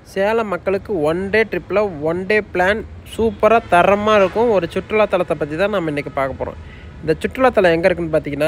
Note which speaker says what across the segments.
Speaker 1: சேலம் மக்களுக்கு one day ட்ரிப்பில் one day plan சூப்பராக தரமாக இருக்கும் ஒரு சுற்றுலாத்தலத்தை பற்றி தான் நம்ம இன்றைக்கி பார்க்க போகிறோம் இந்த சுற்றுலாத்தலம் எங்கே இருக்குன்னு பார்த்தீங்கன்னா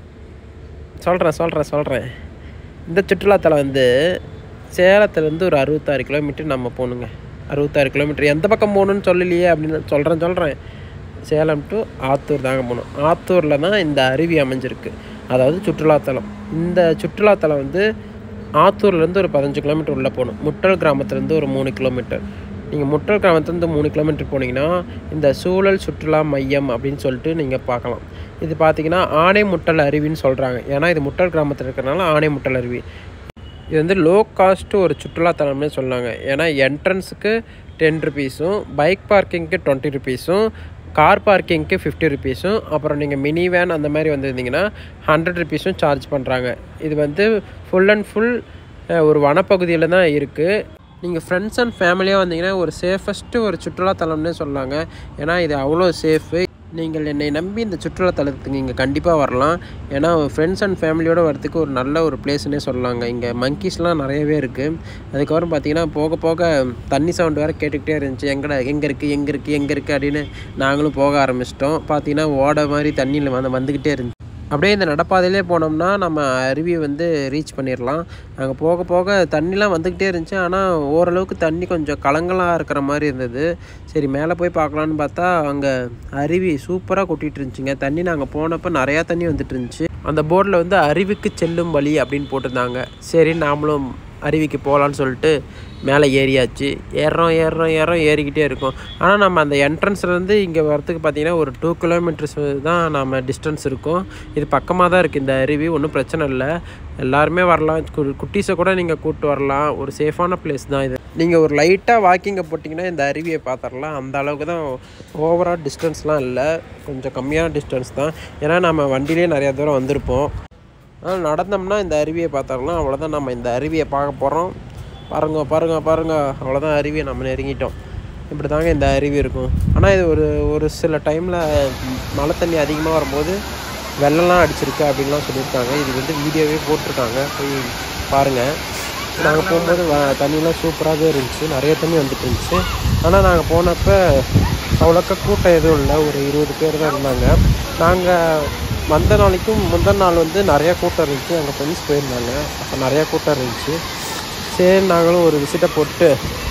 Speaker 1: சொல்கிறேன் சொல்கிறேன் சொல்கிறேன் இந்த சுற்றுலாத்தலம் வந்து சேலத்துலேருந்து ஒரு அறுபத்தாறு கிலோமீட்டர் நம்ம போகணுங்க அறுபத்தாறு கிலோமீட்டர் எந்த பக்கம் போகணுன்னு சொல்லலையே அப்படின்னு சொல்கிறேன் சொல்கிறேன் சேலம் டு ஆத்தூர் தாங்க போகணும் ஆத்தூரில் தான் இந்த அருவி அமைஞ்சிருக்கு அதாவது சுற்றுலாத்தலம் இந்த சுற்றுலாத்தலம் வந்து ஆத்தூர்லேருந்து ஒரு பதினஞ்சு கிலோமீட்டர் உள்ளே போகணும் முட்டல் கிராமத்துலேருந்து ஒரு மூணு கிலோமீட்டர் நீங்கள் முட்டல் கிராமத்துலேருந்து மூணு கிலோமீட்டர் போனீங்கன்னா இந்த சூழல் சுற்றுலா மையம் அப்படின்னு சொல்லிட்டு நீங்கள் பார்க்கலாம் இது பார்த்தீங்கன்னா ஆனை முட்டல் அருவின்னு சொல்கிறாங்க ஏன்னா இது முட்டல் கிராமத்தில் இருக்கிறனால ஆனை முட்டல் அருவி இது வந்து லோ காஸ்ட்டு ஒரு சுற்றுலாத்தலம்னே சொன்னாங்க ஏன்னா என்ட்ரன்ஸுக்கு டென் ருபீஸும் பைக் பார்க்கிங்க்கு டுவெண்ட்டி ருபீஸும் கார் பார்க்கிங்க்கு ஃபிஃப்டி ருபீஸும் அப்புறம் நீங்கள் மினி வேன் அந்த மாதிரி வந்திருந்தீங்கன்னா ஹண்ட்ரட் ருபீஸும் சார்ஜ் பண்ணுறாங்க இது வந்து ஃபுல் அண்ட் ஃபுல் ஒரு வனப்பகுதியில் தான் இருக்குது நீங்கள் ஃப்ரெண்ட்ஸ் அண்ட் ஃபேமிலியாக வந்தீங்கன்னா ஒரு சேஃபஸ்ட்டு ஒரு சுற்றுலாத்தலம்னே சொல்லாங்க ஏன்னா இது அவ்வளோ சேஃபு நீங்கள் என்னை நம்பி இந்த சுற்றுலாத்தலத்துக்கு இங்கே கண்டிப்பாக வரலாம் ஏன்னா ஃப்ரெண்ட்ஸ் அண்ட் ஃபேமிலியோடு வரதுக்கு ஒரு நல்ல ஒரு பிளேஸ்னே சொல்லலாங்க இங்கே மங்கீஸ்லாம் நிறையவே இருக்குது அதுக்கப்புறம் பார்த்தீங்கன்னா போக போக தண்ணி சவுண்ட் வேறு கேட்டுக்கிட்டே இருந்துச்சு எங்கடா எங்கே இருக்குது எங்கே இருக்குது எங்கே இருக்குது அப்படின்னு நாங்களும் போக ஆரம்பிச்சிட்டோம் பார்த்தீங்கன்னா ஓட மாதிரி தண்ணியில் வந்து வந்துக்கிட்டே இருந்துச்சு அப்படியே இந்த நடப்பாதையிலே போனோம்னா நம்ம அருவியை வந்து ரீச் பண்ணிடலாம் அங்கே போக போக தண்ணிலாம் வந்துக்கிட்டே இருந்துச்சு ஆனால் ஓரளவுக்கு தண்ணி கொஞ்சம் கலங்கலாக இருக்கிற மாதிரி இருந்தது சரி மேலே போய் பார்க்கலான்னு பார்த்தா அங்கே அருவி சூப்பராக கொட்டிகிட்டு இருந்துச்சுங்க தண்ணி நாங்கள் போனப்போ நிறையா தண்ணி வந்துட்டு இருந்துச்சு அந்த போர்டில் வந்து அருவிக்கு செல்லும் வழி அப்படின்னு போட்டிருந்தாங்க சரி நாமளும் அருவிக்கு போகலான்னு சொல்லிட்டு மேலே ஏறியாச்சு ஏறுறோம் ஏறுறோம் ஏறுறோம் ஏறிக்கிட்டே இருக்கும் ஆனால் நம்ம அந்த என்ட்ரன்ஸ்லேருந்து இங்கே வரத்துக்கு பார்த்திங்கன்னா ஒரு டூ கிலோமீட்டர்ஸ் தான் நம்ம டிஸ்டன்ஸ் இருக்கும் இது பக்கமாக தான் இருக்குது இந்த அருவி ஒன்றும் பிரச்சனை இல்லை எல்லாருமே வரலாம் கு- குட்டீஸை கூட நீங்கள் கூப்பிட்டு வரலாம் ஒரு சேஃபான பிளேஸ் தான் இது நீங்கள் ஒரு லைட்டாக வாக்கிங்கை போட்டிங்கன்னா இந்த அருவியை பார்த்துடலாம் அந்த அளவுக்கு தான் ஓவரால் டிஸ்டன்ஸ்லாம் இல்லை கொஞ்சம் கம்மியான டிஸ்டன்ஸ் தான் ஏன்னா நம்ம வண்டியிலே நிறையா தூரம் வந்திருப்போம் ஆனால் நடந்தோம்னா இந்த அருவியை பார்த்தோம்னா அவ்வளோதான் நம்ம இந்த அருவியை பார்க்க போகிறோம் பாருங்க பாருங்க பாருங்க அவ்வளோதான் அருவியை நம்ம நெருங்கிட்டோம் இப்படி தாங்க இந்த அருவி இருக்கும் ஆனால் இது ஒரு ஒரு சில டைமில் மழை தண்ணி அதிகமாக வரும்போது வெள்ளம்லாம் அடிச்சிருக்கு அப்படின்லாம் சொல்லியிருக்காங்க இது வந்து வீடியோவே போட்டிருக்காங்க போய் பாருங்கள் நாங்கள் போகும்போது வ- தண்ணிலாம் சூப்பராகவே இருந்துச்சு நிறைய தண்ணி வந்துட்டு இருந்துச்சு ஆனால் நாங்கள் போனப்போ அவ்வளோக்கா கூட்டம் எதுவும் இல்லை ஒரு இருபது பேர் தான் இருந்தாங்க நாங்கள் வந்த நாளைக்கும் முந்தின நாள் வந்து நிறையா கூட்டம் இருந்துச்சு எங்கள் ஃப்ரெண்ட்ஸ் போயிருந்தாங்க அப்போ நிறையா கூட்டம் இருந்துச்சு சரி நாங்களும் ஒரு விசிட்டை போட்டு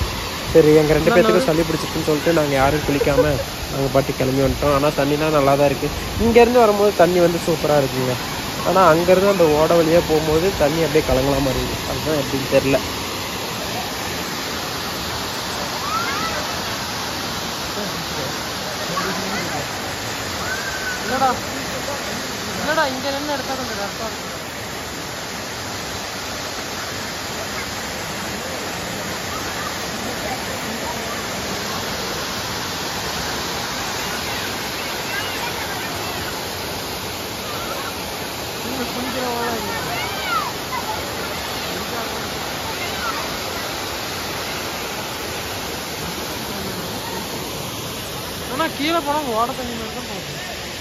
Speaker 1: சரி எங்கள் ரெண்டு பேர்த்துக்கும் சளி பிடிச்சிருக்குன்னு சொல்லிட்டு நாங்கள் யாரும் குளிக்காமல் நாங்கள் பாட்டி கிளம்பி வந்துட்டோம் ஆனால் தண்ணிலாம் நல்லா தான் இருக்குது இங்கேருந்து வரும்போது தண்ணி வந்து சூப்பராக இருக்குங்க ஆனால் அங்கேருந்து அந்த ஓட வழியாக போகும்போது தண்ணி அப்படியே கலங்கலாம இருக்குது அதுதான் எப்படின்னு தெரில இல்லடா இல்லடா இங்கே நின்று எடுத்தா கொஞ்சம் கரெக்டாக இருக்கும் ஆனால் கீழே போனால் ஓட தண்ணி மாதிரி தான் போகுது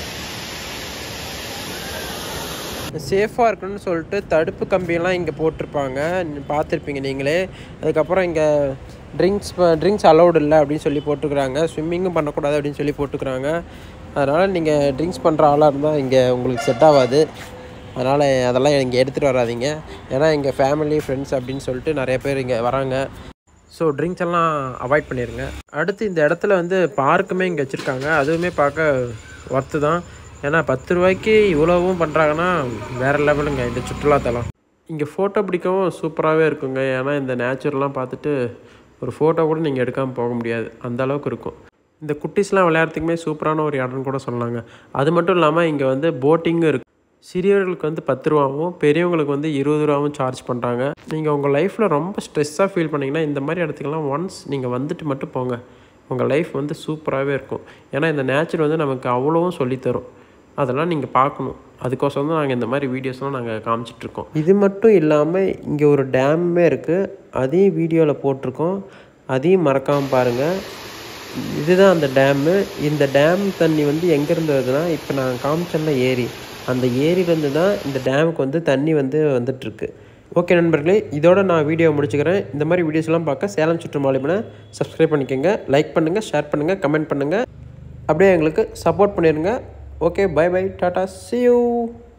Speaker 1: சேஃபாக இருக்கணும்னு சொல்லிட்டு தடுப்பு கம்பியெல்லாம் இங்கே போட்டிருப்பாங்க நீ- பார்த்துருப்பீங்க நீங்களே அதுக்கப்புறம் இங்கே ட்ரிங்க்ஸ் ட்ரிங்க்ஸ் அலௌடு இல்லை அப்படின்னு சொல்லி போட்டுக்கிறாங்க ஸ்விம்மிங்கும் பண்ணக்கூடாது அப்படின்னு சொல்லி போட்டுக்கிறாங்க அதனால் நீங்கள் ட்ரிங்க்ஸ் பண்ணுற ஆளாக இருந்தால் இங்கே உங்களுக்கு செட் ஆகாது அதனால் அதெல்லாம் இங்கே எடுத்துகிட்டு வராதீங்க ஏன்னா எங்கள் ஃபேமிலி ஃப்ரெண்ட்ஸ் அப்படின்னு சொல்லிட்டு நிறைய பேர் இங்கே வராங்க ஸோ ட்ரிங்க்ஸ் எல்லாம் அவாய்ட் பண்ணிடுங்க அடுத்து இந்த இடத்துல வந்து பார்க்குமே இங்கே வச்சுருக்காங்க அதுவுமே பார்க்க ஒர்த்து தான் ஏன்னா பத்து ரூபாய்க்கு இவ்வளவும் பண்ணுறாங்கன்னா வேறு லெவலுங்க இந்த சுற்றுலாத்தலம் இங்கே ஃபோட்டோ பிடிக்கவும் சூப்பராகவே இருக்குங்க ஏன்னா இந்த நேச்சுரலாம் பார்த்துட்டு ஒரு ஃபோட்டோ கூட நீங்கள் எடுக்காமல் போக முடியாது அந்த அளவுக்கு இருக்கும் இந்த குட்டீஸ்லாம் விளையாடுறதுக்குமே சூப்பரான ஒரு இடம்னு கூட சொல்லலாங்க அது மட்டும் இல்லாமல் இங்கே வந்து போட்டிங்கும் இருக்குது சிறியவர்களுக்கு வந்து பத்து ரூபாவும் பெரியவங்களுக்கு வந்து இருபது ரூபாவும் சார்ஜ் பண்ணுறாங்க நீங்கள் உங்கள் லைஃப்பில் ரொம்ப ஸ்ட்ரெஸ்ஸாக ஃபீல் பண்ணிங்கன்னா இந்த மாதிரி இடத்துக்கெல்லாம் ஒன்ஸ் நீங்கள் வந்துட்டு மட்டும் போங்க உங்கள் லைஃப் வந்து சூப்பராகவே இருக்கும் ஏன்னா இந்த நேச்சர் வந்து நமக்கு அவ்வளோவும் சொல்லித்தரும் அதெல்லாம் நீங்கள் பார்க்கணும் அதுக்கோசரம் தான் நாங்கள் இந்த மாதிரி வீடியோஸ்லாம் நாங்கள் காமிச்சிட்ருக்கோம் இது மட்டும் இல்லாமல் இங்கே ஒரு டேம்மே இருக்குது அதையும் வீடியோவில் போட்டிருக்கோம் அதையும் மறக்காமல் பாருங்கள் இதுதான் அந்த டேமு இந்த டேம் தண்ணி வந்து எங்கேருந்து வருதுன்னா இப்போ நான் காமிச்சேன்ல ஏரி அந்த ஏரியிலேருந்து தான் இந்த டேமுக்கு வந்து தண்ணி வந்து வந்துட்டுருக்கு ஓகே நண்பர்களே இதோட நான் வீடியோ முடிச்சுக்கிறேன் இந்த மாதிரி வீடியோஸ்லாம் பார்க்க சேலம் சுற்றுமாலிமனை சப்ஸ்கிரைப் பண்ணிக்கோங்க லைக் பண்ணுங்கள் ஷேர் பண்ணுங்கள் கமெண்ட் பண்ணுங்கள் அப்படியே எங்களுக்கு சப்போர்ட் பண்ணிடுங்க ஓகே பை பை டாட்டா see you